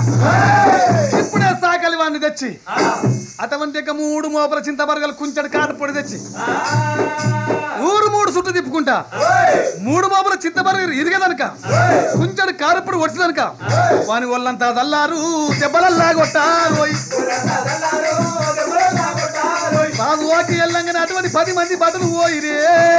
ఇప్పుడే సాకలి వాడిని తెచ్చి అటువంటి యొక్క మూడు మోపల చింతబరగలు కుంచెడు కారు పొడి తెచ్చి ఊరు మూడు చుట్టూ తిప్పుకుంటా మూడు మోపల చింతబరగలు ఇరిగేదనక కుంచెడు కారప్పుడు వచ్చిదనక వాని ఒళ్ళంతా దల్లారు దెబ్బలల్లా కొట్టారు బాబు ఓకి వెళ్ళంగానే అటువంటి పది మంది బదులు పోయిరే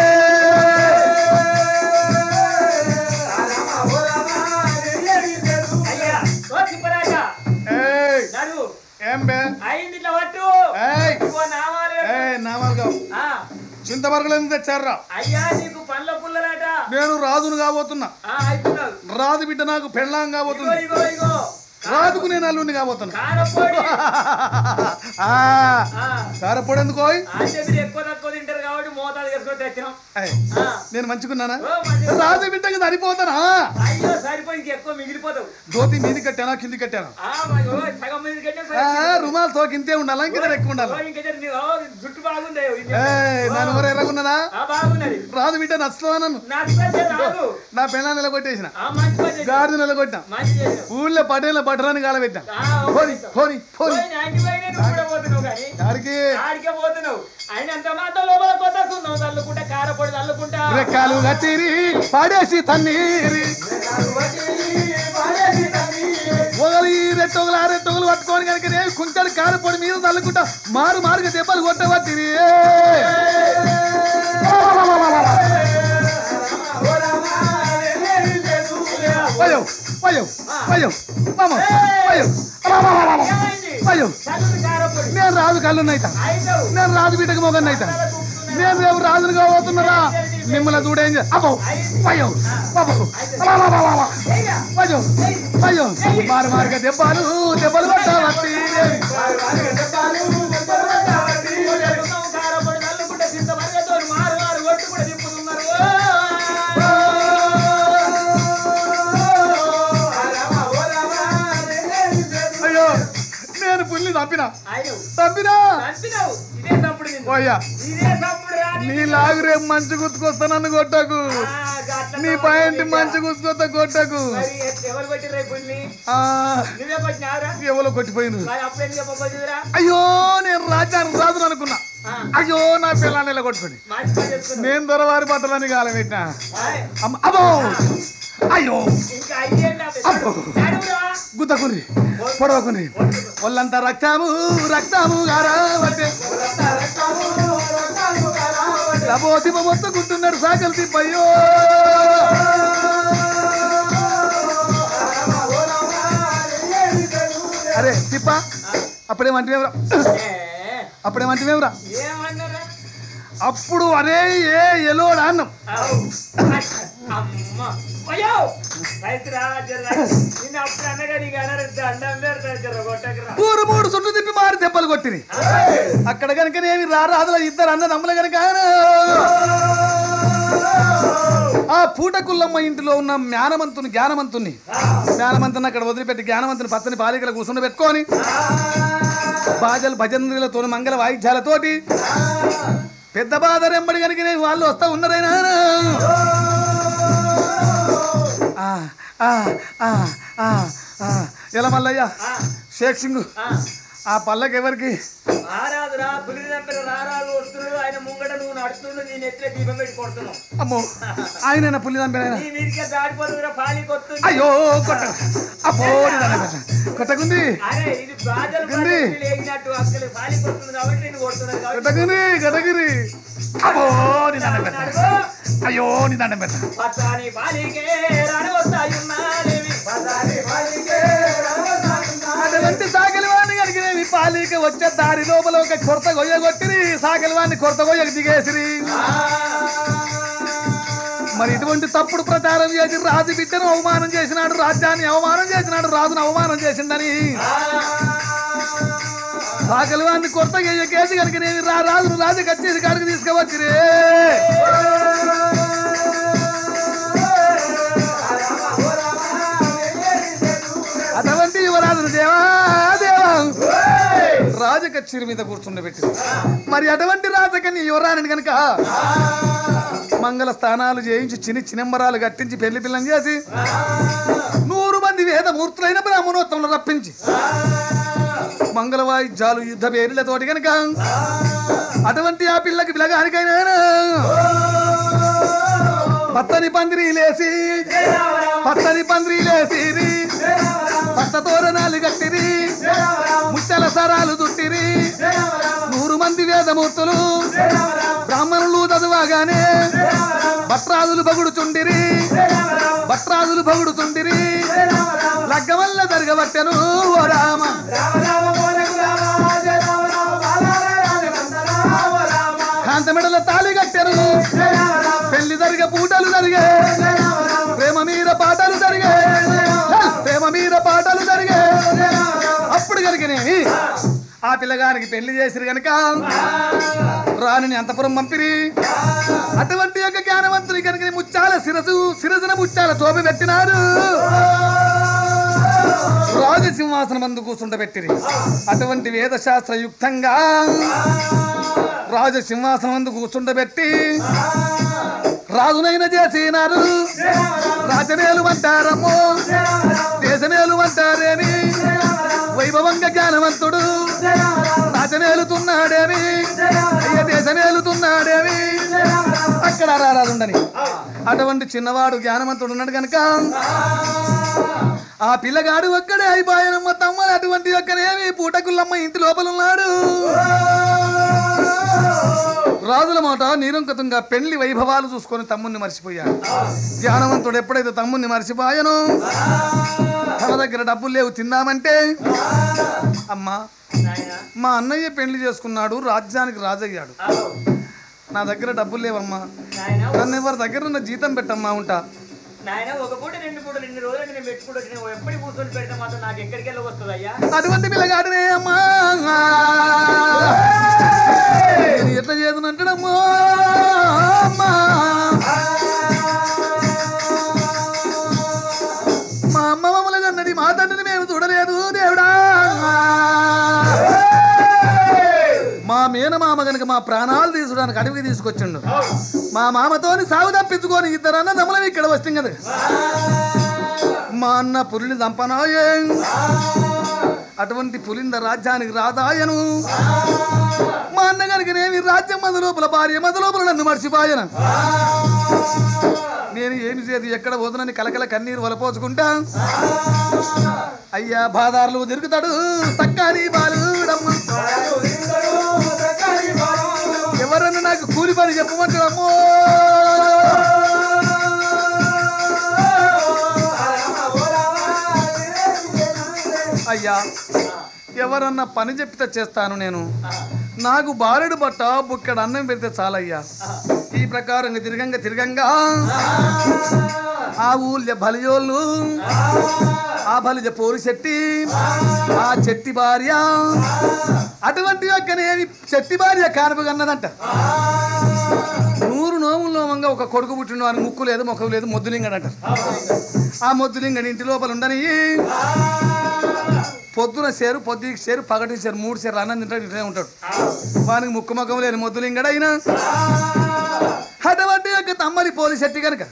అయ్యా ఓ తిప్పరాజా ఏయ్, నడు ఏం బే అయింది ఇట్లా పట్టు ఏయ్, ఇదిగో నామాలు పెట్టు. ఏయ్, నామాలుగా ఆ, చింతబరగలు ఎందుకు తెచ్చారా అయ్యా నీకు పండ్ల పుల్లలాట నేను రాజును కాబోతున్నా ఆ, అయిపోయినావు రాజు బిడ్డ నాకు పెళ్ళాం ఇగో కాబోతుంది ఇగో ఇగో రాజుకు నేను అల్లుని కాబోతున్నా కారపొడి ఆ, ఆ, కారపొడి ఎందుకోయ్ అంటే మీరు ఎక్కువ తక్కువ తింటారు కాబట్టి మోతాదు చేసుకొని తెచ్చినాం ఏయ్, ఆ, నేను మంచుకున్నానా ఓ మంచిది. రాజు బిడ్డకి సరిపోతానా అయ్యో సరిపోయి ఇంక ఎక్కువ మిగిలిపోతావు ధోతి మీది కట్టానా కింది కట్టానా ఆ, మరి ఓ సగం మంది కంటే ఆ, సగం రుమాల్ తో ఇంతే ఉండాలా ఇంకా ఎక్కువ ఉండాలా ఓ, ఇంకా జర నీ- ఓ, జుట్టు బాగుంది ఏయ్, ఓ, దాని ఎవరు ఎర్రగున్నదా ఆ, బాగున్నది రాజు బిడ్డ నచ్చుతా నన్ను నాకు ఇబ్బంది రాదు నా పెళ్ళ నిలగొట్టేసిన ఆ, మంచి పని చేసినావు. గాడిద నిలగొట్టిన మంచి చేసినావు. ఊళ్ళో పటేళ్ళ బట్టరాని కాలబెట్టిన ఆ, ఓ, పోని పోని పోని పోయి నాకి పోయినా నువ్వు కూడా పోతున్నావు కానీ దానికి ఆడికే పోతున్నావు ఆయన అంత మాత్రం లోపల కొత్తస్తున్నావు చల్లుకుంటా కారపొడి చల్లుకుంటా రెక్కలు కట్టిరి పాడేసి తన్నీరి ఒకరు ఈ రెట్టొగలు ఆ రెట్టొగలు పట్టుకొని కనుక నేను కుంటాడు కారపొడి మీద తల్లుకుంటా మారు మారుగా దెబ్బలు కొట్టబట్టిరి పయ్యో పయ్యో పయ్యో మామ పయ్యో ఏమైంది? పయ్యో చల్లుడు కారపొడి నేను రాజు కళ్ళున్నైతా అయితావు నేను రాజు బిడ్డకు మొగన్నైతా నేను రేపు రాజును కాబోతున్నారా మిమ్మల్ని చూడేం చే- అబ్బో అయ్యో అబ్బో అయ్యో అయ్యో మారు మారుగా దెబ్బలు దెబ్బలు కొట్టబట్టి చెల్లుతున్నావు కారపొడి చల్లుకుంటా చింత మరగతో మారు మారు ఒట్టు కూడా తిప్పుతున్నారు అయ్యో నేను పుల్లి తప్పినా అయ్యో తప్పినా చంపినావు ఇదే తప్పుడు నిన్ను పోయా ఇదే తప్పుడు రా నీ లాగు రేపు మంచి గుర్తుకొస్తా నన్ను కొట్టకు నీ పాయింట్ మంచి గుర్తుకొస్తా కొట్టకు మరి ఎవరు కొట్టిర్రా ఈ పుల్ని ఆ నువ్వే కొట్టినావురా ఎవరో కొట్టిపోయింది మరి అప్పుడు ఎందుకు చెప్పబోతురా అయ్యో నేను రాజ్యానికి రాజును అనుకున్నా అయ్యో నా పిల్లని ఇలా కొట్టుకుని మంచి పని చేస్తున్నావు నేను దొరవారి బట్టలని కాలం పెట్టినా ఆయ్, అమ్మ అబ్బో అయ్యో ఇంకా అయ్యేంటి అబ్బో. గుద్దకుని పొడవకుని వాళ్ళంతా రక్తాము రక్తాము గారాబట్టే లబోతి మొత్తుకుంటున్నాడు సాకలు తిప్పయ్యో అరే తిప్ప అప్పుడేమంటేవరా అప్పుడేమంటేవరా ఏమన్నారా అప్పుడు అరే ఏ ఎలోడా అన్నం అవు. అమ్మ అయ్యో రైతురా జర నిన్న అప్పుడు అన్నగా నీకు అన్నారు దండం పెడతారు జర కొట్టకరా మూడు మూడు చుట్టూ తిప్పి మారి దెబ్బలు కొట్టిని అక్కడ కనుక నేమి రారాదుల ఇద్దరు అన్న నమ్మల కనుక ఆ పూటకుల్లమ్మ ఇంటిలో ఉన్న జ్ఞానమంతుని జ్ఞానమంతుని జ్ఞానమంతుని అక్కడ వదిలిపెట్టి జ్ఞానమంతుని పచ్చని బాలికల కూర్చుని పెట్టుకొని బాజలు భజనలతో మంగళ వాయిద్యాలతోటి పెద్ద బాధరెంబడి కనుక నేను వాళ్ళు వస్తా ఉన్నారైనా ఆ, ఆ, ఆ, ఆ, ఆ. ఎలా మల్లయ్య షేక్ సింగ్ ఆ పల్లకి ఎవరికి ఆరాదురా పులి దంపర రారాలు వస్తున్నాడు ఆయన ముంగట నువ్వు నడుస్తున్నాడు నేను ఎత్తే దీపం పెట్టి కొడుతున్నావు అమ్మో ఆయన పుల్లి దంపేనా నీ మీదికే దాడిపోతుందిరా పాలి కొత్తుంది అయ్యో కొట్ట అబ్బో నిదానం పెట్ట. కొట్టకుంది అరే ఇది బాధలు ఉంది. లేగినట్టు అసలు పాలి కొడుతుంది కాబట్టి నేను కొడుతున్నాను కాబట్టి కొట్టకుంది కొట్టగిరి అబ్బో నిదానం పెట్ట నడువు. అయ్యో నిదానం పెట్ట పచ్చాని పాలికే రానవస్తాయున్నాలేవి పచ్చాని పాలికే అటువంటి సాగలి వాడిని కనుక పాలిక వచ్చే దారి లోపల ఒక కొరత గొయ్య కొట్టిరి సాగలి వాడిని కొరత గొయ్యకు దిగేసిరి మరి ఇటువంటి తప్పుడు ప్రచారం చేసి రాజు బిడ్డను అవమానం చేసినాడు రాజ్యాన్ని అవమానం చేసినాడు రాజును అవమానం చేసిండని సాగలి వాడిని కొరత గొయ్య కేసి కనుక నేను రా రాజును రాజు కచ్చేసి కాడికి తీసుకువచ్చిరే అటువంటి యువరాజును దేవా దేవా రాజు కచ్చేరి మీద కూర్చుండబెట్టి మరి అటువంటి రాజకన్య యువరాణిని కనుక మంగళ స్థానాలు చేయించి చిన్ని చినంబరాలు కట్టించి పెళ్లి పిల్లని చేసి నూరు మంది వేదమూర్తులైన బ్రాహ్మణోత్తంలో రప్పించి మంగళవాయిద్యాలు యుద్ధ పేర్లతోటి కనుక అటువంటి ఆ పిల్లకి పిల్లగానికైనా పచ్చని పందిరి లేసి పచ్చని పందిరి లేసి పచ్చ తోరణాలు కట్టిరి ముచ్చల సరాలు దుట్టిరి నూరు మంది వేదమూర్తులు బ్రాహ్మణులు చదువాగానే భట్రాజులు బగుడుచుండిరి భట్రాజులు బగుడుచుండిరి లగ్గవల్ల జరగబట్టెను ఓ రామ కాంతమెడల తాళి కట్టెను పెళ్లి జరిగే పూటలు జరిగే ప్రేమ మీద పాటలు జరిగే ప్రేమ మీద పాటలు జరిగే అప్పుడు కలిగినవి ఆ పిల్లగానికి పెళ్లి చేసిరు గనక రాణిని అంతపురం పంపిరి అటువంటి యొక్క జ్ఞానవంతుని కనుక ముచ్చాల శిరసు శిరసున ముచ్చాల తోపి పెట్టినారు రాజసింహాసనం మందు కూర్చుండబెట్టిరి అటువంటి వేదశాస్త్ర యుక్తంగా రాజసింహాసనం మందు కూర్చుండబెట్టి రాజునైన చేసినారు రాజమేలు అంటారమ్మో దేశమేలు అంటారేమి వైభవంగా జ్ఞానవంతుడు రాజమేలుతున్నాడేమి అయ్య దేశమేలుతున్నాడేమి అక్కడ రారాజుండని అటువంటి చిన్నవాడు జ్ఞానవంతుడు ఉన్నాడు కనుక ఆ పిల్లగాడు ఒక్కడే అయిపోయానమ్మ తమ్మ అటువంటి ఒక్కనేమి పూటకుల్లమ్మ ఇంటి లోపల ఉన్నాడు రాజుల మాట నిరంకతంగా పెళ్లి వైభవాలు చూసుకొని తమ్ముణ్ణి మర్చిపోయాడు జ్ఞానవంతుడు ఎప్పుడైతే తమ్ముణ్ణి మర్చిపోయానో తన దగ్గర డబ్బులు లేవు తిందామంటే అమ్మా నాయనా మా అన్నయ్య పెళ్లి చేసుకున్నాడు రాజ్యానికి రాజయ్యాడు నా దగ్గర డబ్బులు లేవమ్మా నాయనా నన్ను ఎవరి దగ్గర ఉన్న జీతం పెట్టమ్మా ఉంటా నాయన ఒక పూట రెండు పూటలు ఇన్ని రోజులకి నేను పెట్టుకుంటూ వచ్చిన ఎప్పటి కూర్చొని పెడితే మాత్రం నాకు ఎక్కడికి వెళ్ళి వస్తుంది అయ్యా అటువంటి పిల్లగాడనే అమ్మా నేను ఎట్లా చేతునంటాడమ్మా అమ్మా మా అమ్మ మమ్మల్ని అన్నది మా తండ్రిని మేము చూడలేదు దేవుడా మా మేనమామ గనుక మా ప్రాణాలు తీసుడానికి అడవికి తీసుకొచ్చిండు మా మామతోని సాగు తప్పించుకొని ఇద్దరు అన్నదమ్ములం ఇక్కడ వస్తాం కదా మా అన్న పులిని చంపనాయే అటువంటి పులింద రాజ్యానికి రాదాయను మా అన్న కనుకనేమి రాజ్యం మద లోపల భార్య మద లోపల నన్ను మర్చిపోయను నేను ఏమి చేది ఎక్కడ పోతున్నాను కలకల కన్నీరు వలపోచుకుంటా అయ్యా బాదార్లు తిరుగుతాడు సక్కాని బాలుడమ్మ ఎవరన్నా నాకు కూలి పని చెప్పమంటాడమ్మో అయ్యా ఎవరన్నా పని చెప్తే చేస్తాను నేను నాకు బారెడు బట్ట బుక్కడు అన్నం పెడితే చాలయ్యా ఈ ప్రకారంగా తిరగంగా తిరగంగా ఆ ఊళ్ళో బలిజోళ్ళు ఆ బలిజ పోరు చెట్టి ఆ చెట్టి భార్య అటువంటి యొక్కనేమి చెట్టి భార్య కానుపు కన్నదంట నూరు నోముల నోమంగా ఒక కొడుకు పుట్టిన వారికి ముక్కు లేదు ముఖం లేదు మొద్దులింగడంట ఆ మొద్దులింగని ఇంటి లోపల ఉండని పొద్దున సేరు పొద్దుకి సేరు పగటి సేరు మూడు సేరు అన్నం తింటాడు ఇట్లనే ఉంటాడు వానికి ముక్కు ముఖం లేని మొద్దులింగడైనా అటువంటి యొక్క తమ్మలి పోలీస్ ఎట్టి కనుక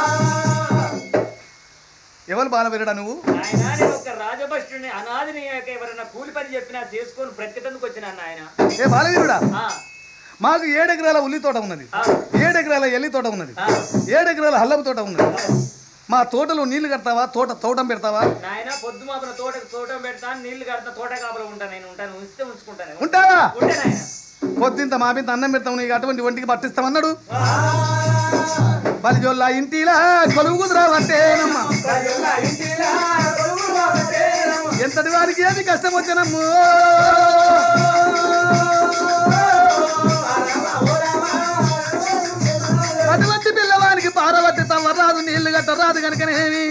ఎవరు బాల పెరడా నువ్వు నాయనా నేను ఒక రాజభష్టుని అనాథిని ఎవరైనా కూలి పని చెప్పినా చేసుకొని బ్రతికేందుకు వచ్చినా నాయన ఏ బాలవీరుడా ఆ, మాకు ఏడెకరాల ఉల్లి తోట ఉన్నది ఆ, ఏడెకరాల ఎల్లి తోట ఉన్నది ఆ. ఏడెకరాల హల్లం తోట ఉన్నది మా తోటలో నీళ్లు కడతావా తోట తోటం పెడతావా నాయన పొద్దు మాపన తోట తోట పెడతాను నీళ్లు కడతా తోట కాపలా ఉంటాను నేను ఉంటాను ఉంచితే ఉంచుకుంటాను ఉంటావా ఉంటే నాయన పొద్దుంత మాపింత అన్నం పెడతాం నీకు అటువంటి ఒంటికి పట్టిస్తామన్నాడు బలిజోళ్ళ ఇంటిలా కొలువు కుదురావంటేనమ్మా ఎంతటి వారికి ఏమి కష్టం వచ్చినమ్ము అటువంటి పిల్లవానికి పారబట్టి తవ్వరాదు నీళ్లు గట్టరాదు కనుకనేమి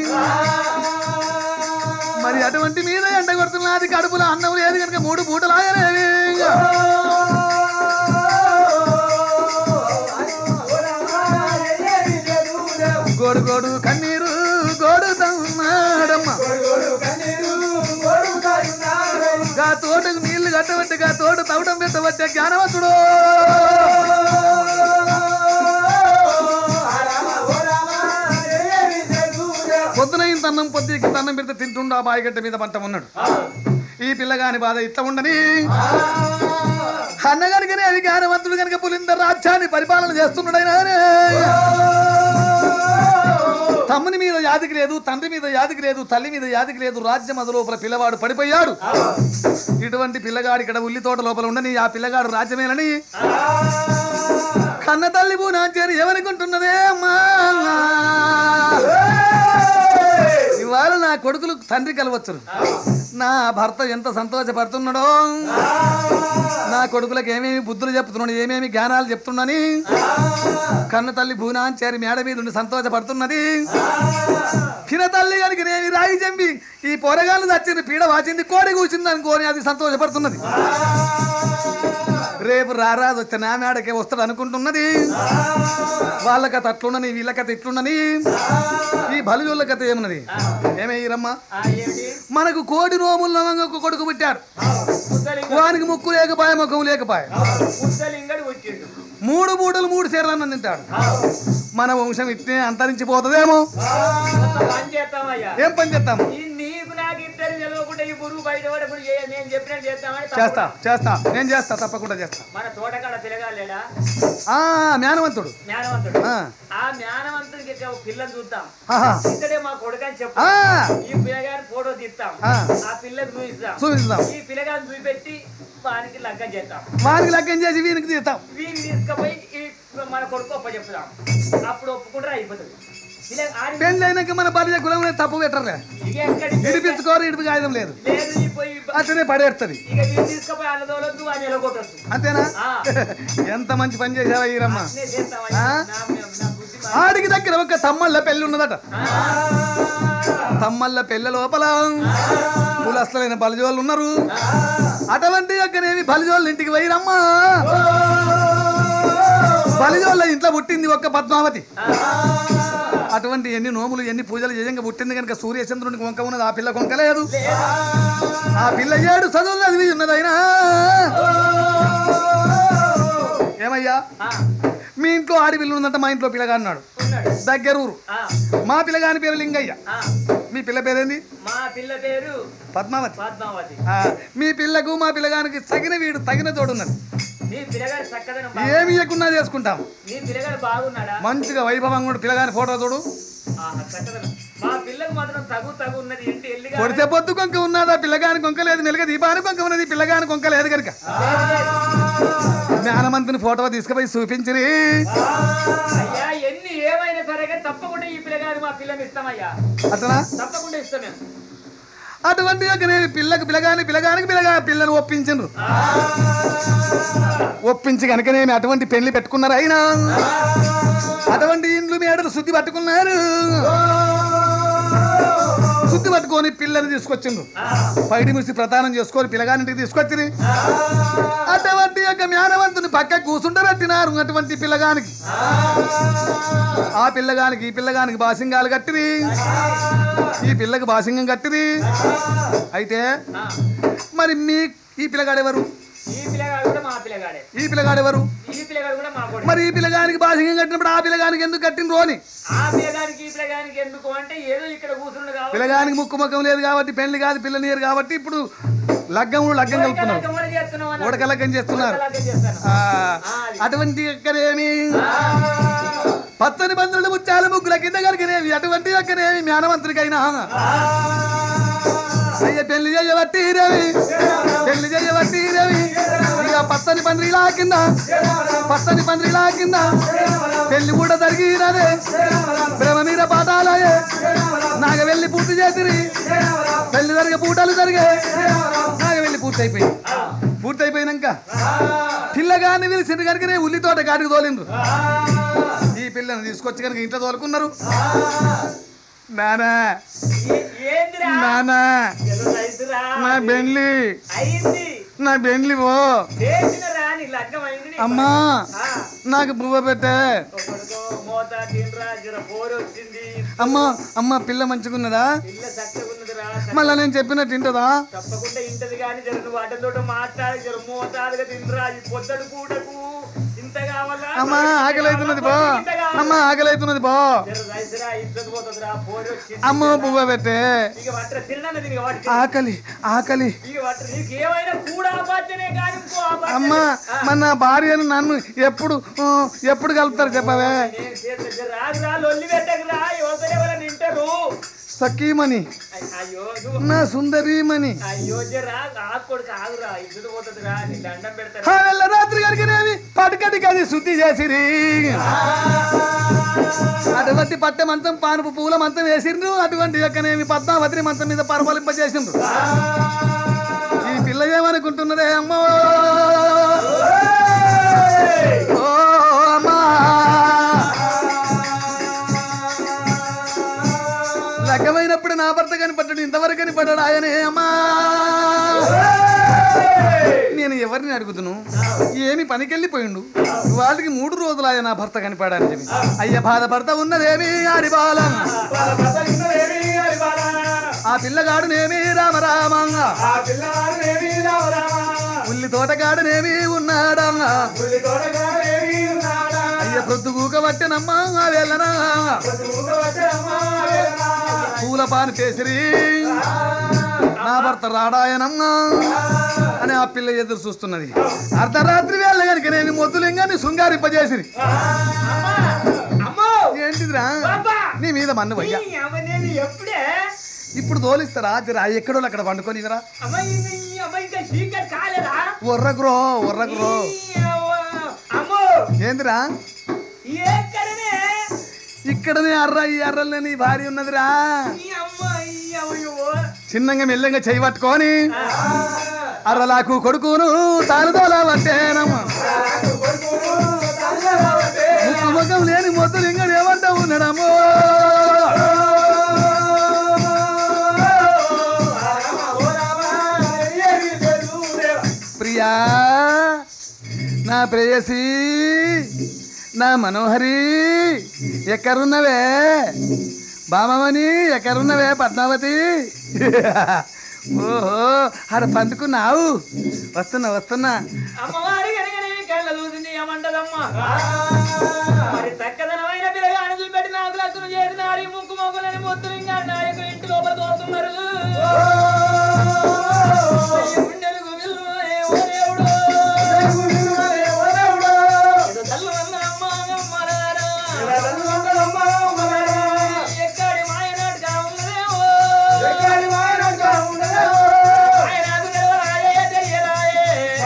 మరి అటువంటి మీద ఎండ కొడుతున్నది కడుపులో అన్నం లేదు కనుక మూడు పూటలు ఆయనేవి గోడు గోడు కన్నీరు గోడు తమ్మాడమ్మ గా తోటకు నీళ్లు కట్టబట్టి గా తోట తవ్వడం పెట్టబట్టే జ్ఞానవంతుడు పొద్దున ఇంత అన్నం పొద్దుకి అన్నం పెడితే తింటుండు ఆ బాయిగడ్డ మీద పంట ఉన్నాడు ఈ పిల్లగాని బాధ ఇట్లా ఉండని అన్నగారికి అది జ్ఞానవంతుడు కనుక పులింద రాజ్యాన్ని పరిపాలన చేస్తున్నాడైనా తమ్ముని మీద యాదికి లేదు తండ్రి మీద యాదికి లేదు తల్లి మీద యాదికి లేదు రాజ్యం అది లోపల పిల్లవాడు పడిపోయాడు ఇటువంటి పిల్లగాడు ఇక్కడ ఉల్లి తోట లోపల ఉండని ఆ పిల్లగాడు రాజ్యమేనని కన్న తల్లి పూనాచేరి ఎవరికుంటున్నదే అమ్మా ఇవాళ నా కొడుకులు తండ్రి కలవచ్చును నా భర్త ఎంత సంతోషపడుతున్నాడో నా కొడుకులకు ఏమేమి బుద్ధులు చెప్తున్నాడు ఏమేమి జ్ఞానాలు చెప్తున్నాని కన్న తల్లి భూనాంచారి మేడ మీద ఉండి సంతోషపడుతున్నది పిన తల్లి కనుక నేను రాయి చెంపి ఈ పొరగాళ్ళు చచ్చింది పీడ వాచింది కోడి కూర్చింది అనుకోని అది సంతోషపడుతున్నది రేపు రారాజు వచ్చే నా మేడకే వస్తాడు అనుకుంటున్నది వాళ్ళ కథ అట్లున్నని వీళ్ళ కథ ఇట్లున్నని ఈ బలిజోళ్ళ కథ ఏమున్నది ఏమయ్యరమ్మా ఆ, ఏమిటి మనకు కోడి రోముల్లో ఒక కొడుకు పుట్టాడు ముద్దలింగ వానికి ముక్కు లేకపాయ ముఖం లేకపాయ ముద్దలింగడు వచ్చిండు మూడు మూటలు మూడు చీరలు అన్నం తింటాడు మన వంశం ఇట్నే అంతరించిపోతుందేమో మొత్తం పని చేస్తామయ్యా ఏం పని చేస్తాము ఈ నీకు నాకు ఇద్దరు తెలియకుండా ఈ గురువు బయట పడప్పుడు ఏ- నేను చెప్పినట్టు చేస్తామని చేస్తా చేస్తా నేను చేస్తా తప్పకుండా చేస్తా మన తోటకాడ పిలగాలేడా ఆ జ్ఞానవంతుడు జ్ఞానవంతుడు ఆ, ఆ జ్ఞానవంతుడికి ఒక పిల్లని చూద్దాం ఆహా, ఇతడే మా కొడుకని చెప్పు ఆ, ఈ పిల్లగారి ఫోటో తీస్తాం ఆ. ఆ పిల్లని చూపిస్తాం చూపిస్తాం ఈ పిల్లగాని చూపెట్టి వానికి లగ్గం చేద్దాం వానికి లగ్గం చేసి వీనికి తీస్తాం వీడిని తీసుకుపోయి ఈ మన కొడుకు ఒప్ప చెప్తాం అప్పుడు ఒప్పుకుంటారా అయిపోతుంది ఇలా ఆడి పెళ్ళి అయినాక మన భార్య కులం తప్పు పెట్టరులే ఇక ఎక్కడి ఇడిపించుకోరు ఇడిపి కాగితం లేదు లేదు ఈ పోయి అట్లనే పడేస్తుంది ఇక వీడిని తీసుకుపోయి అన్నదోలొద్దు అని ఎలగొట్టొచ్చు అంతేనా ఆ. ఎంత మంచి పని చేసావా ఈరమ్మ నేను చేస్తామయ్యా. ఆ? నా నా బుద్ధి మా- ఆడికి దగ్గర ఒక తమ్మళ్ళ పెళ్లి ఉన్నదట ఆ. తమ్మళ్ళ పెళ్ళ లోపల కులస్తులైన బలిజోళ్ళు ఉన్నారు అటువంటి యొక్కనేమి బలిజోళ్ళ ఇంటికి పోయిరమ్మా బలిజోళ్ళ ఇంట్లో పుట్టింది ఒక్క పద్మావతి అటువంటి ఎన్ని నోములు ఎన్ని పూజలు చేయంగా పుట్టింది కనుక సూర్యచంద్రునికి వంక ఉన్నది ఆ పిల్ల కొంక లేదు ఆ పిల్ల ఏడు చదువులు చదివి ఉన్నదైనా ఏమయ్యా ఆ. మీ ఇంట్లో ఆడపిల్ల ఉందంట మా ఇంట్లో పిల్లగా అన్నాడు ఉన్నాడు దగ్గర ఊరు ఆ. మా పిల్లగాని పేరు లింగయ్య ఆ. మీ పిల్ల పేరేంది మా పిల్ల పేరు పద్మావతి పద్మావతి ఆ, మీ పిల్లకు మా పిల్లగానికి తగిన వీడు తగిన తోడున్నది నీ పిల్లగాడు చక్కదనం బాగు- ఏమి ఇవ్వకుండా చేసుకుంటాం నీ పిల్లగాడు బాగున్నాడా మంచిగా వైభవంగా ఉండు పిల్లగాని ఫోటో చూడు ఆహా, చక్కదనం మా పిల్లకు మాత్రం తగు తగు ఉన్నది ఇంటి ఎల్లిగా పొడితే పొద్దు కొంక ఉన్నదా పిల్లగాని కొంక లేదు మెలుగ దీపాని కొంక ఉన్నది పిల్లగాని కొంక లేదు కనుక జ్ఞానమంతుని ఫోటో తీసుకుపోయి చూపించిరి అయ్యా ఎన్ని ఏమైనా సరే కానీ తప్పకుండా ఈ పిల్లగాడు మా పిల్లని ఇస్తామయ్యా అతనా తప్పకుండా ఇస్తాం మేము అటువంటి యొక్క నేను పిల్లకు పిల్లగాని పిల్లగానికి పిల్లగా పిల్లని ఒప్పించను ఒప్పించి కనుకనేమి అటువంటి పెళ్లి పెట్టుకున్నారు అయినా అటువంటి ఇండ్లు మేడలు శుద్ధి పట్టుకున్నారు శుద్ధి పట్టుకొని పిల్లని తీసుకొచ్చిండ్రు పైడి ముసి ప్రదానం చేసుకొని పిల్లగానింటికి తీసుకొచ్చి అటువంటి యొక్క జ్ఞానవంతుని పక్క కూసుండబెట్టినారు అటువంటి పిల్లగానికి ఆ పిల్లగానికి ఈ పిల్లగానికి బాసింగాలు కట్టిరి ఈ పిల్లకి బాసింగం కట్టిరి అయితే ఆ, మరి మీ ఈ పిల్లగాడు ఎవరు ఈ పిల్లగాడు కూడా మా పిల్లగాడే ఈ పిల్లగాడు ఎవరు ఈ పిల్లగాడు కూడా మా కొడుకు మరి ఈ పిల్లగానికి బాసింగం కట్టినప్పుడు ఆ పిల్లగానికి ఎందుకు కట్టిండ్రు అని ఆ పిల్లగానికి ఈ పిల్లగానికి ఎందుకు అంటే ఏదో ఇక్కడ కూర్చుండు కాబట్టి పిల్లగానికి ముక్కు ముఖం లేదు కాబట్టి పెళ్లి కాదు పిల్లనియరు కాబట్టి ఇప్పుడు లగ్గం లగ్గం కలుపుతున్నారు ఉడకలగ్గం కూడా చేస్తున్నాం అన్న. ఉడక లగ్గం చేస్తున్నారు ఉడకలగ్గం చేస్తాను. ఆ, ఆ, అది. అటువంటి యొక్కనేమి పచ్చని బంధువులు ముచ్చాలు ముగ్గుల కింద కలిగినవి అటువంటి యొక్కనేమి జ్ఞానవంతుడికైనా అయ్య పెళ్లి చేయబట్టి రవి పెళ్లి చేయబట్టి రవి ఇక పచ్చని పందిరిలా కింద పచ్చని పందిరిలా కింద పెళ్లి కూడా జరిగినదే ప్రేమ మీద పాఠాలయే నాగ వెళ్ళి పూర్తి చేసిరి పెళ్లి జరిగే పూటలు జరిగే నాగ వెళ్ళి పూర్తి అయిపోయింది పూర్తి అయిపోయినాక పిల్లగాన్ని పిలిచింది కనుకనే ఉల్లి తోట కాటికి తోలిండ్రు ఈ పిల్లని తీసుకొచ్చి కనుక ఇంట్లో తోలుకున్నారు నానా ఏ- ఏందిరా నానా ఏదో రైతురా. నా బెండ్లి అయింది నా బెండ్లి ఓ చేసినరా నీ లగ్గం అయింది నీ అమ్మా ఆ, నాకు పువ్వ పెట్టే ఒకడికో మోత తినరా జర పోరు వచ్చింది అమ్మా అమ్మ పిల్ల మంచిగున్నదా పిల్ల చక్కగున్నదిరా మళ్ళా నేను చెప్పినట్టు తింటదా తప్పకుండా ఇంటది కానీ జర నువ్వు అడ్డంతో మాట్లాడి జర మోతాదుగా తినరా ఈ పొద్దడు కూటకు ఇంత ఇంత కావాలా అమ్మ ఆకలి అవుతున్నది బా ఇంత కావాలా? అమ్మ ఆకలి అవుతున్నది బా జర రైతురా, ఇజ్జత్ పోతుందిరా, పోరి వచ్చింది. అమ్మ పువ్వ పెట్టే ఇక పట్టరా, తిన్నాను దీనికి వాటికి. ఆకలి ఆకలి ఇక పట్టరా, నీకు ఏమైనా కూడా ఆపాతనే కానీ ఇంకో ఆపాతనే. అమ్మ ఆ, మన నా భార్యను నన్ను ఎప్పుడు ఆ, ఎప్పుడు కలుపుతారు చెప్పవే నేను చేతులు జర రాదురా, లొల్లి పెట్టకురా, యువతలు ఎవరైనా వింటారు. సఖీమణి అయ్- అయ్యో నువ్వు నా సుందరీమణి అయ్యో జర ఆకొడుకు ఆగురా ఇజ్జత్ పోతుందిరా నీ దండం పెడతారా ఆ వెళ్ళ రాత్రి కడిగినవి పడకటి కది శుద్ధి చేసిరి అటువంటి పట్టె మంచం పానుపు పూల మంచం వేసిండ్రు అటువంటి యొక్కనేమి పద్మావతిని మంచం మీద పరపలింప చేసిండ్రు ఈ పిల్ల ఏమనుకుంటున్నదే అమ్మో ఓ అమ్మా లగ్గమైనప్పుడు నా భర్త కనిపడ్డాడు ఇంతవరకు కనిపడ్డాడు ఆయనే అమ్మా నేను ఎవరిని అడుగుతును ఏమి పనికెళ్ళిపోయిండు వాళ్ళకి మూడు రోజులు ఆయన నా భర్త కనిపాడని చెప్పి అయ్య బాధ భర్త ఉన్నదేమి ఆడి బాలం ఆ పిల్లగాడునేమి రామరామంగా ఉల్లి తోటగాడునేమి ఉన్నాడమ్మా అయ్య ప్రొద్దు గూక పట్టెనమ్మా ఆ వెళ్ళనా పూల పాని చేసిరి నా భర్త రాడాయనమ్మా అని ఆ పిల్ల ఎదురు చూస్తున్నది అర్ధరాత్రి వేళ కనుకనేమి మొద్దులింగాన్ని శృంగారింపజేసిరి అమ్మో ఏంటిదిరా బాబా నీ మీద మన్ను ఈ వయ్యా అమ్మ నేను ఎప్పుడే ఇప్పుడు తోలిస్తారా జరా ఎక్కడో అక్కడ పండుకొని రా అమ్మ ఈ- ఈ అమ్మ ఇంకా చీకటి కాలేదా ఒర్రకురో ఒర్రకురో ఈ అవ్వ, అమ్మో ఏందిరా ఎక్కడనే ఇక్కడనే అర్ర ఈ అర్రలే నీ భార్య ఉన్నదిరా ఈ అమ్మ ఈ అయ్యో చిన్నంగా మెల్లంగా చేయి పట్టుకొని అర్రలాకు కొడుకును తానుదోలా పట్టేనమ్మా ముక్కు ముఖం లేని మొద్దులు ఇంకా ఏమంటా ఉన్నాడమ్మో ప్రియా నా ప్రేయసి నా మనోహరి ఎక్కడున్నవే బామమని ఎక్కడున్నవే పద్మావతి ఓహో ఆడ పండుకున్నావు వస్తున్నా వస్తున్నా అమ్మవారి కనుకనే కళ్ళ చూసింది ఏమంటదమ్మా మరి చక్కదనమైన పిల్లగాని చూపెట్టి నాకు లక్షలు చేసినారు ఈ ముక్కు మొక్కలని మొత్తం ఇంకా నాయకులు ఇంటి లోపల తోస్తున్నారు గుండెలు గుమిళ్ళు ఓ దేవుడు ఏదో తల్లు అన్న అమ్మ అమ్మలారా. ఎక్కడి మాయనాటుగా ఉన్నదేమో. ఆయనకు తెలవరాయే, తెలియరాయే.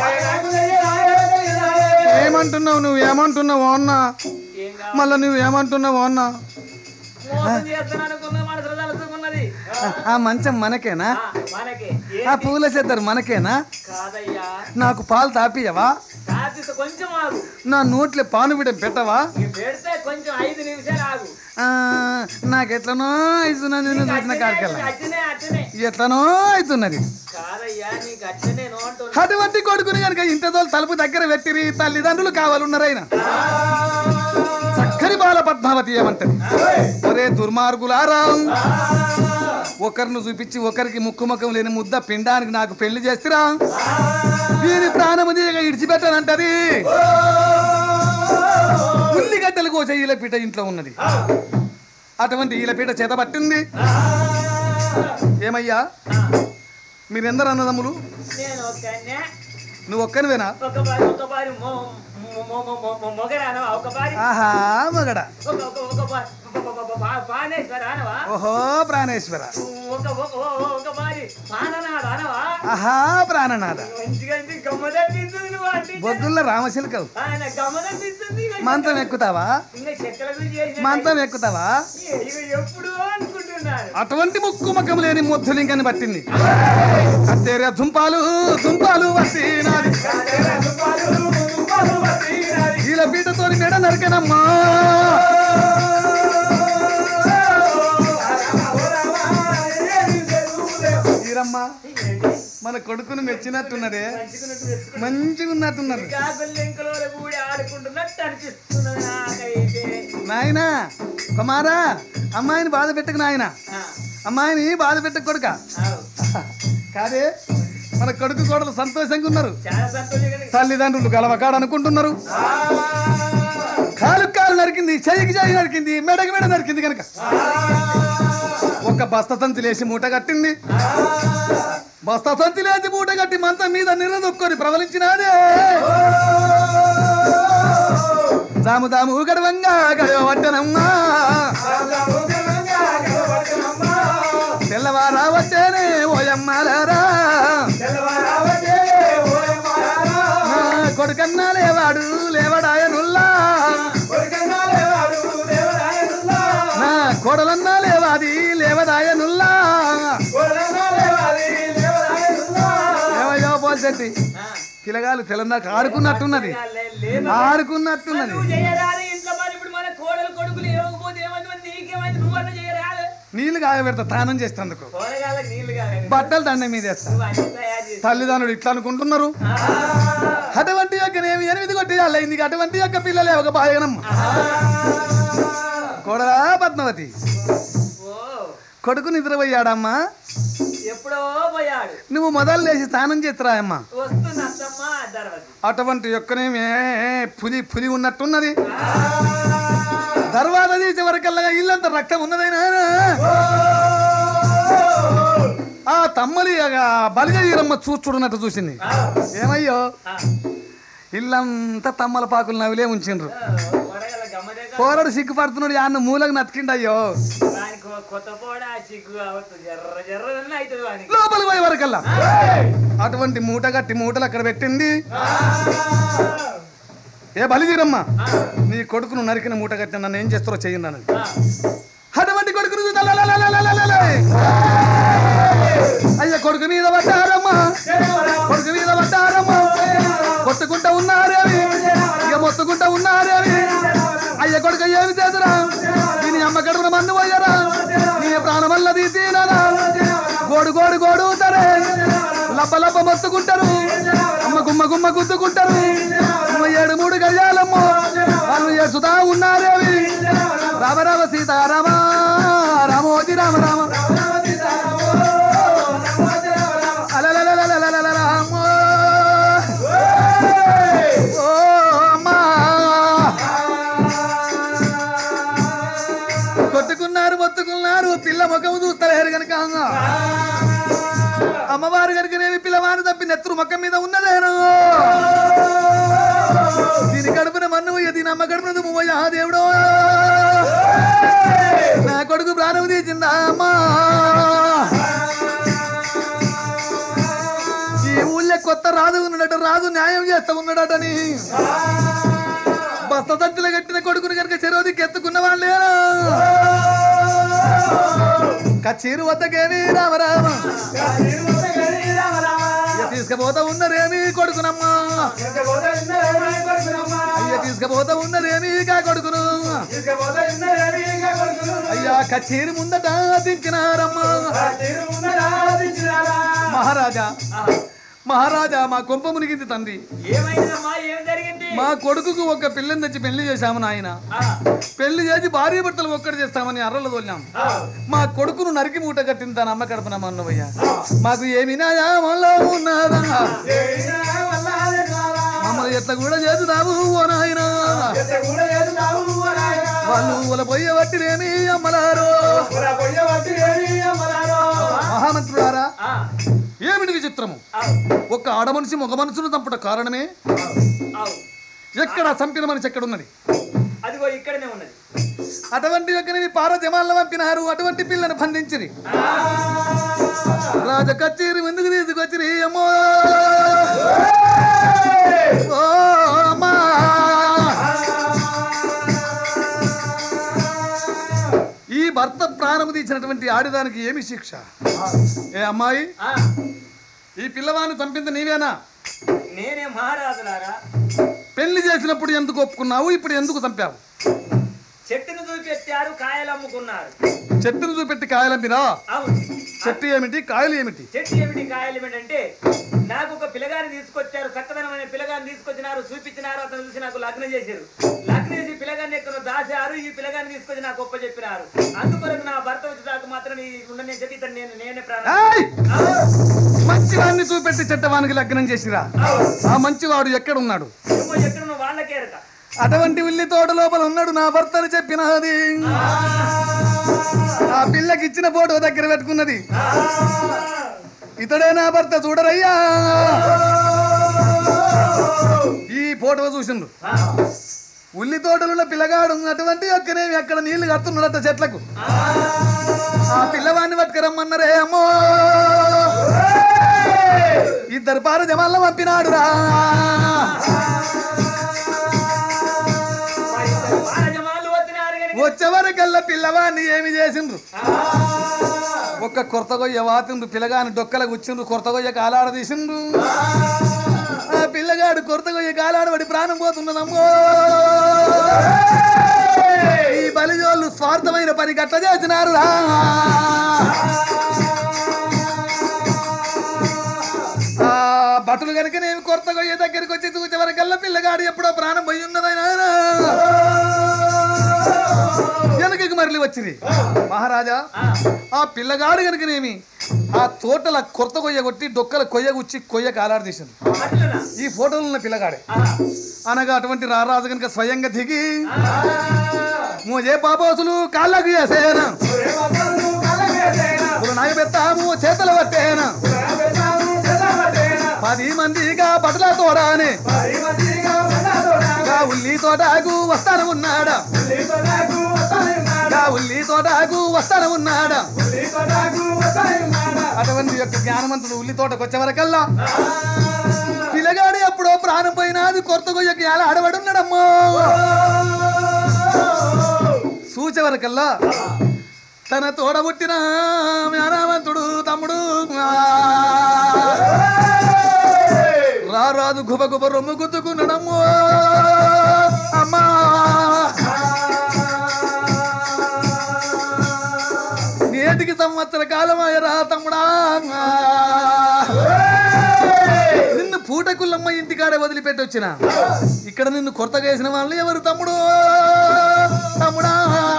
ఏమంటున్నావు నువ్వు ఏమంటున్నావు అన్న ఏం కావాలి? మళ్ళీ నువ్వు ఏమంటున్నావు అన్న మోసం చేస్తాను అనుకున్న మనసులో తలుచుకున్నది ఆ మంచం మనకేనా ఆ, మనకి ఆ ఏంటి? పూల చెద్దరు మనకేనా కాదయ్యా నాకు పాలు తాపియవా తాపిస్తే కొంచెం ఆగు నా నోట్లో పాను బిడ్డ పెట్టవా ఇక పెడితే కొంచెం ఐదు నిమిషాలు ఆగు ఆ, నాకెట్లనో అవుతున్నది నేను చూసిన అట్లనే, కాడికెళ్ళ నీకు అట్లనే అట్లనే ఎట్లనో అవుతున్నది కాదయ్యా నీకు అట్లనే నోంటు అటువంటి కొడుకుని కనుక ఇంతదో తలుపు దగ్గర పెట్టిరి తల్లిదండ్రులు కావాలన్నారైనా చక్కని బాల పద్మావతి ఏమంటది ఒరే దుర్మార్గులారా ఒకరిని చూపించి ఒకరికి ముక్కు ముఖం లేని ముద్ద పిండానికి నాకు పెళ్లి చేస్తురా వీరి ప్రాణము తీయగా ఇడిచిపెట్టానంటది ఉల్లిగడ్డలు కోసే ఈలపీట ఇంట్లో ఉన్నది అటువంటి ఈలపీట చేత పట్టింది ఏమయ్యా మీరెందరు అన్నదమ్ములు నేను ఒక్కనే నువ్వు ఒక్కనివేనా ఒక బారి ఒక బారి మొ- మొ- మొ- మొ- మొ- మొ- మొగరానవా ఒక బారి ఆహా మగడ ఒక ఒక ఒక బారి బానేశ్వర అనవా ఓహో ప్రాణేశ్వర ఒక ఒక ఒక బారి పాననాడు అనవా ఆహా ప్రాణనాథ మంచిగా ఉంది, గమ్మదనిపిస్తుంది నువ్వు అంటే బొద్దుల్ల రామశిల్కవు ఆయన గమ్మదనిపిస్తుంది మంచం ఎక్కుతావా ఇంకా చెక్కల గురించి చేసిన మంచం ఎక్కుతావా ఇక ఎప్పుడు అనుకుంటున్నారు అటువంటి ముక్కు ముఖం లేని ముద్దులింకని పట్టింది కత్తేర దుంపాలు దుంపాలు పట్టినాది ఈల పీటతోని మెడ నరికెనమ్మా ఈరమ్మ మన కొడుకును మెచ్చినట్టున్నదే మంచుకున్నట్టు తెచ్చుకో. మంచిగా ఉన్నట్టున్నారు కాకులు లెంకలో కూడి ఆడుకుంటున్నట్టు అనిపిస్తున్నది నాకైతే నాయనా కుమారా అమ్మాయిని బాధ పెట్టకు నాయన ఆ, అమ్మాయిని బాధ పెట్టకు కొడుక ఆవు. కాదే మన కొడుకు కోడలు సంతోషంగా ఉన్నారు చాలా సంతోషంగా తల్లిదండ్రులు గలవకాడు అనుకుంటున్నారు కాలు కాలు నరికింది చెయ్యికి చెయ్యి నరికింది మెడకి మెడ నరికింది కనుక ఒక బస్త సంచి లేచి మూట కట్టింది బస్త సంచి లేచి మూట కట్టి మంచం మీద నిలదొక్కొని ప్రబలించినాదే దాము దాము గడవంగా గడవట్టనమ్మా తెల్లవారా వచ్చేనే ఓయమ్మాలారా నా కొడుకన్నా లేవాడు లేవడాయనుల్లా నా కోడలన్నా లేవాది లేవదాయనుల్లా ఏమయ్యో పోల్చెట్టి పిల్లగాలు తెలంగాణ ఆడుకున్నట్టున్నది ఆడుకున్నట్టున్నది నువ్వు చేయరాదు ఇంట్లో మరి ఇప్పుడు మన కోడలు కొడుకులు ఇవ్వకపోతే ఏమంది మరి నీకేమైంది నువ్వన్నా చేయరాదు నీళ్లు కాగబెడతా స్నానం చేసేందుకు కూరగాయలకు నీళ్లు కావాలి బట్టలు దండ మీద వేస్తా నువ్వు అన్ని తయారు చేసి తల్లిదండ్రులు ఇట్లా అనుకుంటున్నారు అటువంటి యొక్క నేను ఎనిమిది కొట్టేయాలి ఇందుకు అటువంటి యొక్క పిల్లలే ఒక బాయగనమ్మ కోడలా పద్మావతి ఓ కొడుకు నిద్రపోయాడమ్మా ఎప్పుడో పోయాడు నువ్వు మొదలు లేచి స్నానం చేస్తురాయమ్మా వస్తుంది అత్తమ్మ తర్వాత అటువంటి యొక్కనేమే పులి పులి ఉన్నట్టున్నది తర్వాత తీసే వరకల్లా ఇల్లంత రక్తం ఉన్నదైనా ఆ తమ్మలి బలిజీరమ్మ చూచుడున్నట్టు చూసింది ఏమయ్యో ఇల్లంతా తమ్మల పాకులు నవిలే ఉంచిండ్రు కూరగాయల గమ్మదే పోరడు సిగ్గుపడుతున్నాడు యాన్న మూలకు నతికిండయ్యో వానికి ఓ కొత్త పోడ సిగ్గు కావచ్చు జర్ర జర్ర అవుతుంది వానికి లోపలికి పోయే వరకల్లా అటువంటి మూట కట్టి మూటలు అక్కడ పెట్టింది ఏ బలిజీరమ్మ నీ కొడుకును నరికిన మూట కట్టిన నన్ను ఏం చేస్తారో చెయ్యండి అని ఆ, అటువంటి కొడుకును చూసి లలలలలలలలల. అయ్య కొడుకు మీద పడ్డారమ్మా కొడుకు మీద పడ్డారమ్మా కొట్టుకుంటా ఉన్నారేవి ఇక మొత్తుకుంటా ఉన్నారేవి అయ్య కొడుకు ఏమి చేతురా దీని అమ్మ కడుపున మందు పోయారా నీ ప్రాణమల్ల తీసినారా గోడు గోడు గోడు తరే లబ్బ లబ్బ మొత్తుకుంటారు అమ్మ గుమ్మ గుమ్మ గుద్దుకుంటారు అమ్మ ఏడు మూడు గడియాలమ్మ వాళ్ళు ఏసుతా ఉన్నారేవి రామ రామ సీతారామ రామోజీ రామ రామ అలలలలలలలలల, అమ్మో. ఓ అమ్మా. కొట్టుకున్నారు మొత్తుకున్నారు పిల్ల ముఖము చూస్తలేరు కనుక అమ్మవారు కనుకనేమి పిల్లవారు తప్పి నెత్తురు మొక్క మీద ఉన్నదేను దీని కడుపున మన్ను దీని అమ్మ కడుపున దుమ్ముయ్యా దేవుడో నా కొడుకు ప్రాణం తీసిందా అమ్మా ఈ ఊళ్ళో కొత్త రాజు ఉన్నాడట రాజు న్యాయం చేస్తా ఉన్నాడటని బస్త సంచులు కట్టిన కొడుకుని కనుక చెరోదికి ఎత్తుకున్న వాళ్ళేనా కచ్చీరు వద్దకేమి రామరామ ఇక తీసుకుపోతా ఉన్నరేమి కొడుకునమ్మా అయ్య తీసుకుపోతా ఉన్నరేమి కా కొడుకును అయ్యా కచేరి ముందట దించినారమ్మా మహారాజా మహారాజా మా కొంప మునిగింది తండ్రి ఏమైందమ్మా ఏం జరిగింది మా కొడుకుకు ఒక పిల్లని తెచ్చి పెళ్లి చేశాము నాయన ఆ, పెళ్లి చేసి భార్య భర్తలు ఒక్కటి చేస్తామని అర్రలు తోలాం ఆ, మా కొడుకును నరికి మూట కట్టిన తన అమ్మ కడుపున మన్నవయ్యా మాకు ఏమి నాయామలో ఉన్నదా మమ్మల్ని ఎట్లా కూడా చేస్తున్నావు ఓ నాయనా వాళ్ళు వాళ్ళ పొయ్య వట్టిరేమి అమ్మలారో మహామంత్రులారా ఆ, ఏమిటి విచిత్రము అవు, ఒక్క ఆడ మనిషి మగ మనసును చంపుట కారణమే అవు. ఎక్కడ చంపిన మనిషి ఎక్కడున్నది అదిగో ఇక్కడనే ఉన్నది అటువంటి యొక్కని పార జమాలను పంపినారు అటువంటి పిల్లను బంధించిరి రాజ కచేరి ఎందుకు తీసుకొచ్చిరి అమ్మో ఓ అమ్మా ఈ భర్త ప్రాణము తీసినటువంటి ఆడిదానికి ఏమి శిక్ష ఏ అమ్మాయి ఆ, ఈ పిల్లవాడిని చంపింది నీవేనా నేనే మహారాజులారా పెళ్లి చేసినప్పుడు ఎందుకు ఒప్పుకున్నావు ఇప్పుడు ఎందుకు చంపావు చెట్టును చూపెట్టారు కాయలు అమ్ముకున్నారు చెట్టును చూపెట్టి కాయలంపిరా అవును చెట్టు ఏమిటి కాయలు ఏమిటి చెట్టు ఏమిటి కాయలు ఏమిటంటే నాకు ఒక పిల్లగాని తీసుకొచ్చారు చక్కదనమైన పిల్లగాని తీసుకొచ్చినారు చూపించినారు అతను చూసి నాకు లగ్నం చేశారు లగ్నం చేసి పిల్లగాన్ని ఎక్కడ దాచారు ఈ పిల్లగాని తీసుకొచ్చి నాకు గొప్ప చెప్పినారు అందుకొరకు నా భర్త వచ్చి దాకా మాత్రం ఈ ఉండని చెప్పి ఇతను నేను నేనే ప్రాణం ఏయ్! మంచి మంచివాడిని చూపెట్టి చెడ్డవానికి లగ్నం చేసిరా ఆ మంచివాడు ఎక్కడున్నాడు ఏమో ఎక్కడ నువ్వు వాళ్ళకేరక అటువంటి ఉల్లి తోట లోపల ఉన్నాడు నా భర్తని చెప్పినది ఆ పిల్లకి ఇచ్చిన ఫోటో దగ్గర పెట్టుకున్నది ఇతడే నా భర్త చూడరయ్యా ఈ ఫోటో చూసిండు ఉల్లి తోటలున్న పిల్లగాడు అటువంటి ఒక్కనేమి అక్కడ నీళ్లు కడుతున్నాడట చెట్లకు ఆ పిల్లవాడిని పట్టుకురమ్మన్నరే అమ్మో ఇద్దరు పారు జమాల్లో పంపినాడు రా రాజమాలు వచ్చినారు గనుక వచ్చేవరకల్లా పిల్లవాడిని ఏమి చేసిండ్రు ఒక్క కొరత గొయ్య వాతిండ్రు పిల్లగాని డొక్కల కూర్చుండ్రు కొరత గొయ్య కాలాడ తీసిండ్రు ఆ పిల్లగాడు కొరత గొయ్య కాలాడబడి ప్రాణం పోతున్నదమ్మో ఈ బలిజోళ్ళు స్వార్థమైన పని గట్ల చేసినారు రా ఆ భటులు కనుక నేను కొరత గొయ్య దగ్గరికి వచ్చి చూసే వరకల్లా పిల్లగాడు ఎప్పుడో ప్రాణం పోయి ఉన్నదైనా వెనకకి మరలి వచ్చింది మహారాజా ఆ పిల్లగాడు గనుకనేమి ఆ తోటల కొరత కొయ్య కొట్టి డొక్కల కొయ్య గుచ్చి కొయ్య కాలాడు తీసింది అట్లనా ఈ ఫోటోలో ఉన్న పిల్లగాడే అనగా అటువంటి రారాజు కనుక స్వయంగా దిగి మోజే పాపోసులు కాళ్ళకు చేసేనా నాయ పెత్తాము చేతులు పట్టేనా పది మందిగా బట్టల తోడానే గా ఉల్లి తోటకు వస్తాను ఉన్నాడా గా ఉల్లి తోటకు వస్తాను ఉన్నాడా అటువంటి యొక్క జ్ఞానవంతుడు ఉల్లి తోటకు వచ్చే వరకల్లా పిల్లగాడు ఎప్పుడో ప్రాణం పోయినాది కొత్త కొయ్యకి ఎలా ఆడబడున్నాడమ్మో సూచే వరకల్లా తన తోడబుట్టిన జ్ఞానవంతుడు తమ్ముడు రారాదు గుబ గుబ రొమ్ము గుద్దుకున్నాడమ్మో అమ్మా నేటికి సంవత్సర కాలమాయరా తమ్ముడా నిన్ను పూటకుల్లమ్మ ఇంటికాడే వదిలిపెట్టి వచ్చిన ఇక్కడ నిన్ను కొత్తగా వేసిన వాళ్ళు ఎవరు తమ్ముడు తమ్ముడా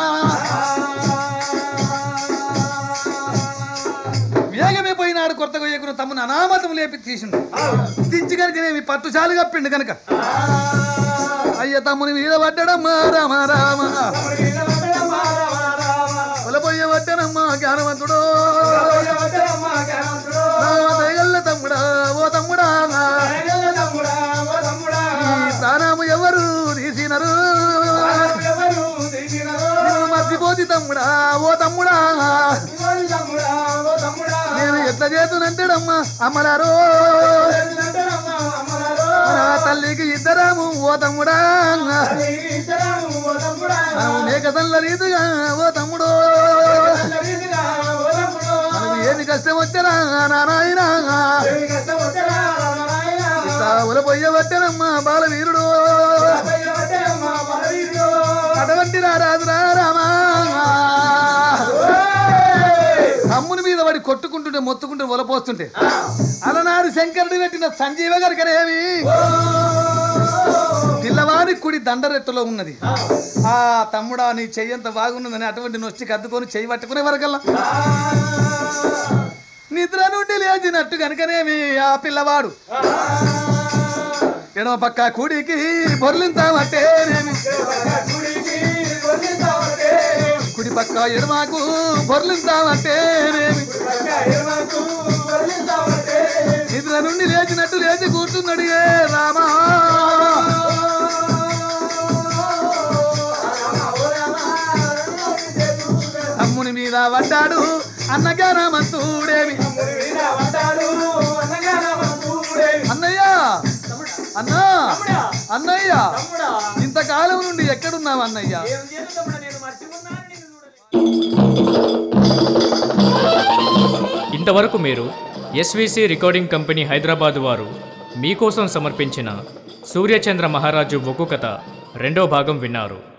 వేగమే పోయినాడు కొత్తగా ఎగురు తమ్ముని అనామతం లేపి తీసిండు దించి కనుకనేమి పట్టుచాలు కప్పిండు కనుక అయ్య తమ్ముని మీద పడ్డాడమ్మా రామ రామ పొలపోయ్య పట్టానమ్మా జ్ఞానవంతుడు రామ దయగల్ల తమ్ముడా ఓ తమ్ముడా ఈ ప్రాణము ఎవరు తీసినరు నువ్వు మర్చిపోతి తమ్ముడా ఓ తమ్ముడా నేను ఎట్లా చేతునంటాడమ్మా అమ్మలారో మన తల్లికి ఇద్దరాము ఓ తమ్ముడా మనము మేకసల్ల రీతిగా ఓ తమ్ముడు మనకు ఏమి కష్టం వచ్చరా నారాయణ సావుల పొయ్యబట్టనమ్మా బాలవీరుడు అటువంటి రారాజు రామా తమ్ముని మీద వాడి కొట్టుకుంటుంటే మొత్తుకుంటూ ఒలపోస్తుంటే అలనాడు శంకరుడు పెట్టిన సంజీవ గారికనేమి పిల్లవాడి కుడి దండరెట్టులో ఉన్నది ఆ తమ్ముడా నీ చెయ్యంత బాగున్నదని అటువంటి నొచ్చి కద్దుకొని చెయ్యి పట్టుకునే వరకల్లా నిద్ర నుండి లేచినట్టు కనుకనేమి ఆ పిల్లవాడు ఎడమ పక్క కుడికి బొర్లించామంటేనేమి కుడి పక్క ఎడమాకు బొర్లించామంటేనేమి నిద్ర నుండి లేచినట్టు లేచి కూర్చున్నాడు ఏ రామా తమ్ముని మీద పడ్డాడు అన్నగానమంతుడేమి అన్నయ్య అన్నా అన్నయ్య ఇంతకాలం నుండి ఎక్కడున్నావు అన్నయ్య ఏం చేస్తున్నా నేను మర్చిపోన్నాను నిన్ను చూడలేదు ఇంతవరకు మీరు ఎస్విసి రికార్డింగ్ కంపెనీ హైదరాబాద్ వారు మీకోసం సమర్పించిన సూర్యచంద్ర మహారాజు ఒగ్గు కథ రెండో భాగం విన్నారు